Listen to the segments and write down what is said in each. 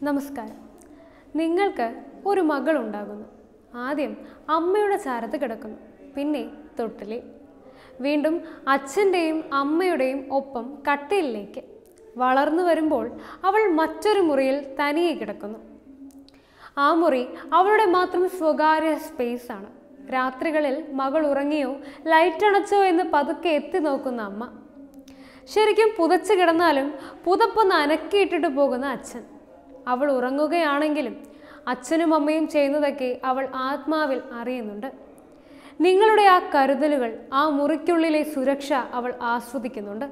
നമസ്കാരം നിങ്ങൾക്ക് ഒരു മകളുണ്ടാകുന്നു ആദ്യം അമ്മയുടെ ചാരത്ത് കിടക്കുന്നു പിന്നെ തൊട്ടിലിൽ വീണ്ടും അച്ഛൻ്റെയും അമ്മയുടെയും ഒപ്പം കട്ടിലിലേക്ക് വളർന്നു വരുമ്പോൾ അവൾ മറ്റൊരു മുറിയിൽ തനിയെ കിടക്കുന്നു ആ മുറി അവളുടെ മാത്രം സ്വകാര്യ സ്പേസ് ആണ് രാത്രികളിൽ മകൾ ഉറങ്ങിയോ ലൈറ്റ് അണച്ചോ എന്ന് പതുക്കെ എത്തി നോക്കുന്ന അമ്മ ശരിക്കും പുതച്ചു കിടന്നാലും പുതപ്പൊന്ന് അനക്കിയിട്ടിട്ട് പോകുന്ന അച്ഛൻ അവൾ ഉറങ്ങുകയാണെങ്കിലും അച്ഛനും അമ്മയും ചെയ്യുന്നതൊക്കെ അവൾ ആത്മാവിൽ അറിയുന്നുണ്ട് നിങ്ങളുടെ ആ കരുതലുകൾ ആ മുറിക്കുള്ളിലെ സുരക്ഷ അവൾ ആസ്വദിക്കുന്നുണ്ട്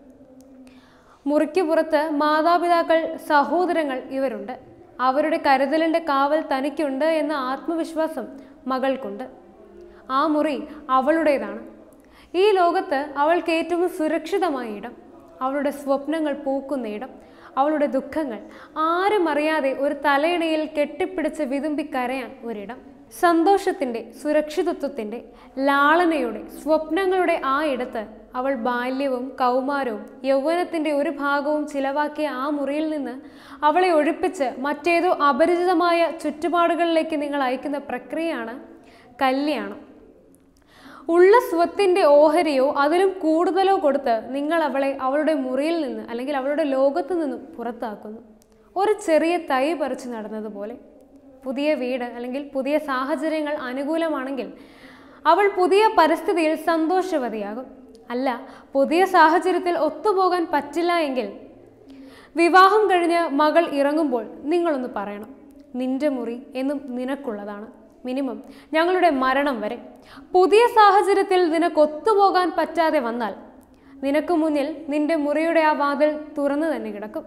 മുറിക്ക് പുറത്ത് മാതാപിതാക്കൾ സഹോദരങ്ങൾ ഇവരുണ്ട് അവരുടെ കരുതലിൻ്റെ കാവൽ തനിക്കുണ്ട് എന്ന ആത്മവിശ്വാസം മകൾക്കുണ്ട് ആ മുറി അവളുടേതാണ് ഈ ലോകത്ത് അവൾക്ക് ഏറ്റവും സുരക്ഷിതമായ ഇടം അവളുടെ സ്വപ്നങ്ങൾ പൂക്കുന്ന ഇടം അവളുടെ ദുഃഖങ്ങൾ ആരും അറിയാതെ ഒരു തലയിണയിൽ കെട്ടിപ്പിടിച്ച് വിതുമ്പി കരയാൻ ഒരിടം സന്തോഷത്തിൻ്റെ സുരക്ഷിതത്വത്തിൻ്റെ ലാളനയുടെ സ്വപ്നങ്ങളുടെ ആ ഇടത്ത് അവൾ ബാല്യവും കൗമാരവും യൗവനത്തിൻ്റെ ഒരു ഭാഗവും ചിലവാക്കിയ ആ മുറിയിൽ നിന്ന് അവളെ ഒഴിപ്പിച്ച് മറ്റേതോ അപരിചിതമായ ചുറ്റുപാടുകളിലേക്ക് നിങ്ങൾ അയക്കുന്ന പ്രക്രിയയാണ് കല്യാണം ഉള്ള സ്വത്തിൻ്റെ ഓഹരിയോ അതിലും കൂടുതലോ കൊടുത്ത് നിങ്ങൾ അവളെ അവളുടെ മുറിയിൽ നിന്ന് അല്ലെങ്കിൽ അവളുടെ ലോകത്ത് നിന്നും പുറത്താക്കുന്നു ഒരു ചെറിയ തൈ പറിച്ചു നടന്നതുപോലെ പുതിയ വീട് അല്ലെങ്കിൽ പുതിയ സാഹചര്യങ്ങൾ അനുകൂലമാണെങ്കിൽ അവൾ പുതിയ പരിസ്ഥിതിയിൽ സന്തോഷവതിയാകും അല്ല പുതിയ സാഹചര്യത്തിൽ ഒത്തുപോകാൻ പറ്റില്ല എങ്കിൽ വിവാഹം കഴിഞ്ഞ് മകൾ ഇറങ്ങുമ്പോൾ നിങ്ങളൊന്ന് പറയണം നിന്റെ മുറി എന്നും നിനക്കുള്ളതാണ് മിനിമം ഞങ്ങളുടെ മരണം വരെ പുതിയ സാഹചര്യത്തിൽ നിനക്ക് ഒത്തുപോകാൻ പറ്റാതെ വന്നാൽ നിനക്ക് മുന്നിൽ നിന്റെ മുറിയുടെ ആ വാതിൽ തുറന്നു തന്നെ കിടക്കും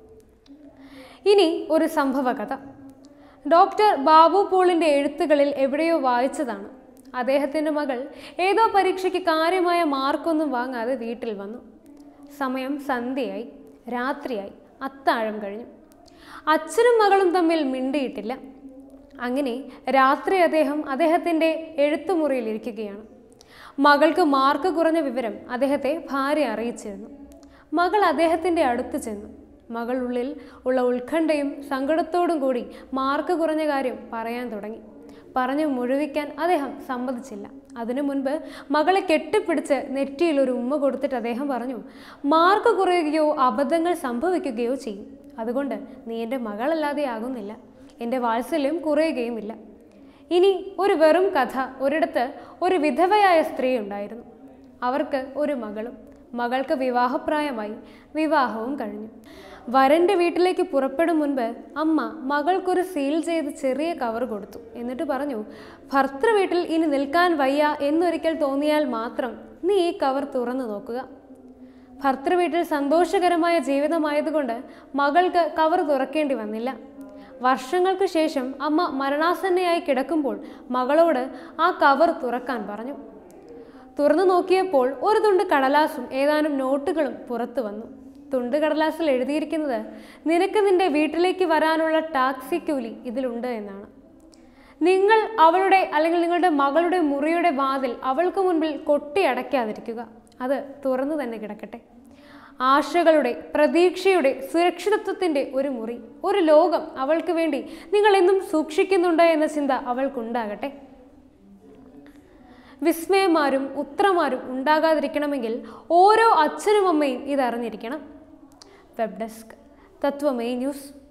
ഇനി ഒരു സംഭവ കഥ ഡോക്ടർ ബാബു പോളിൻ്റെ എഴുത്തുകളിൽ എവിടെയോ വായിച്ചതാണ് അദ്ദേഹത്തിൻ്റെ മകൾ ഏതോ പരീക്ഷയ്ക്ക് കാര്യമായ മാർക്കൊന്നും വാങ്ങാതെ വീട്ടിൽ വന്നു സമയം സന്ധ്യയായി രാത്രിയായി അത്താഴം കഴിഞ്ഞു അച്ഛനും മകളും തമ്മിൽ മിണ്ടിയിട്ടില്ല അങ്ങനെ രാത്രി അദ്ദേഹം അദ്ദേഹത്തിൻ്റെ എഴുത്തുമുറിയിൽ ഇരിക്കുകയാണ് മകൾക്ക് മാർക്ക് കുറഞ്ഞ വിവരം അദ്ദേഹത്തെ ഭാര്യ അറിയിച്ചിരുന്നു മകൾ അദ്ദേഹത്തിൻ്റെ അടുത്ത് ചെന്നു മകൾ ഉള്ളിൽ ഉള്ള ഉത്കണ്ഠയും സങ്കടത്തോടും കൂടി മാർക്ക് കുറഞ്ഞ കാര്യം പറയാൻ തുടങ്ങി പറഞ്ഞു മുഴുവിക്കാൻ അദ്ദേഹം സമ്മതിച്ചില്ല അതിനു മുൻപ് മകളെ കെട്ടിപ്പിടിച്ച് നെറ്റിയിൽ ഒരു ഉമ്മ കൊടുത്തിട്ട് അദ്ദേഹം പറഞ്ഞു മാർക്ക് കുറയുകയോ അബദ്ധങ്ങൾ സംഭവിക്കുകയോ ചെയ്യും അതുകൊണ്ട് നീ എൻ്റെ മകളല്ലാതെ ആകുന്നില്ല എൻ്റെ വാത്സല്യം കുറയുകയുമില്ല ഇനി ഒരു വെറും കഥ ഒരിടത്ത് ഒരു വിധവയായ സ്ത്രീ ഉണ്ടായിരുന്നു അവർക്ക് ഒരു മകളും മകൾക്ക് വിവാഹപ്രായമായി വിവാഹവും കഴിഞ്ഞു വരൻ്റെ വീട്ടിലേക്ക് പുറപ്പെടും മുൻപ് അമ്മ മകൾക്കൊരു സീൽ ചെയ്ത് ചെറിയ കവർ കൊടുത്തു എന്നിട്ട് പറഞ്ഞു ഭർത്തൃ വീട്ടിൽ ഇനി നിൽക്കാൻ വയ്യ എന്നൊരിക്കൽ തോന്നിയാൽ മാത്രം നീ ഈ കവർ തുറന്നു നോക്കുക ഭർത്തൃ വീട്ടിൽ സന്തോഷകരമായ ജീവിതമായതുകൊണ്ട് മകൾക്ക് കവർ തുറക്കേണ്ടി വന്നില്ല വർഷങ്ങൾക്ക് ശേഷം അമ്മ മരണാസന്നയായി കിടക്കുമ്പോൾ മകളോട് ആ കവർ തുറക്കാൻ പറഞ്ഞു തുറന്നു നോക്കിയപ്പോൾ ഒരു തുണ്ട് കടലാസും ഏതാനും നോട്ടുകളും പുറത്തു വന്നു തുണ്ട് കടലാസിൽ എഴുതിയിരിക്കുന്നത് നിനക്ക് നിന്റെ വീട്ടിലേക്ക് വരാനുള്ള ടാക്സി കൂലി ഇതിലുണ്ട് എന്നാണ് നിങ്ങൾ അവളുടെ അല്ലെങ്കിൽ നിങ്ങളുടെ മകളുടെ മുറിയുടെ വാതിൽ അവൾക്ക് മുൻപിൽ കൊട്ടിയടയ്ക്കാതിരിക്കുക അത് തുറന്നു തന്നെ കിടക്കട്ടെ ആശകളുടെ പ്രതീക്ഷയുടെ സുരക്ഷിതത്വത്തിൻ്റെ ഒരു മുറി ഒരു ലോകം അവൾക്ക് വേണ്ടി നിങ്ങൾ എന്നും സൂക്ഷിക്കുന്നുണ്ട് എന്ന ചിന്ത അവൾക്കുണ്ടാകട്ടെ വിസ്മയന്മാരും ഉത്രമാരും ഉണ്ടാകാതിരിക്കണമെങ്കിൽ ഓരോ അച്ഛനും അമ്മയും ഇതറിഞ്ഞിരിക്കണം വെബ് ഡെസ്ക് തത്വമേ ന്യൂസ്